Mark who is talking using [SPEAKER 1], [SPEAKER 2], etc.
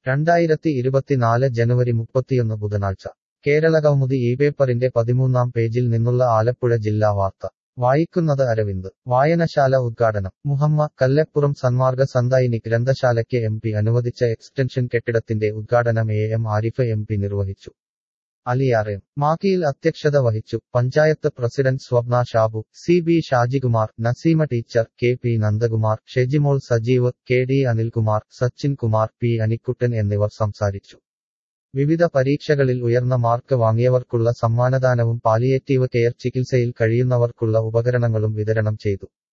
[SPEAKER 1] രണ്ടായിരത്തി ഇരുപത്തിനാല് ജനുവരി മുപ്പത്തിയൊന്ന് ബുധനാഴ്ച കേരളകൗമുദി ഈ പേപ്പറിന്റെ പതിമൂന്നാം പേജിൽ നിന്നുള്ള ആലപ്പുഴ ജില്ലാ വാർത്ത വായിക്കുന്നത് അരവിന്ദ് വായനശാല ഉദ്ഘാടനം മുഹമ്മ കല്ലെപ്പുറം സന്മാർഗ സന്തായിനി ഗ്രന്ഥശാലയ്ക്ക് എം പി അനുവദിച്ച എക്സ്റ്റൻഷൻ കെട്ടിടത്തിന്റെ ഉദ്ഘാടനം A M Ariff M P നിർവഹിച്ചു അലിയാർ എം മാക്കിയിൽ അധ്യക്ഷത വഹിച്ചു panchayat president Swapna Shabu C B Shajikumar Naseema teacher K P Nandakumar Shejimol Sajeev K D Anilkumar Sachin Kumar P Anikuttan എന്നിവർ സംസാരിച്ചു വിവിധ പരീക്ഷകളിൽ ഉയർന്ന മാർക്ക് വാങ്ങിയവർക്കുള്ള സമ്മാനദാനവും പാലിയേറ്റീവ് കെയർ ചികിത്സയിൽ കഴിയുന്നവർക്കുള്ള ഉപകരണങ്ങളും വിതരണം ചെയ്തു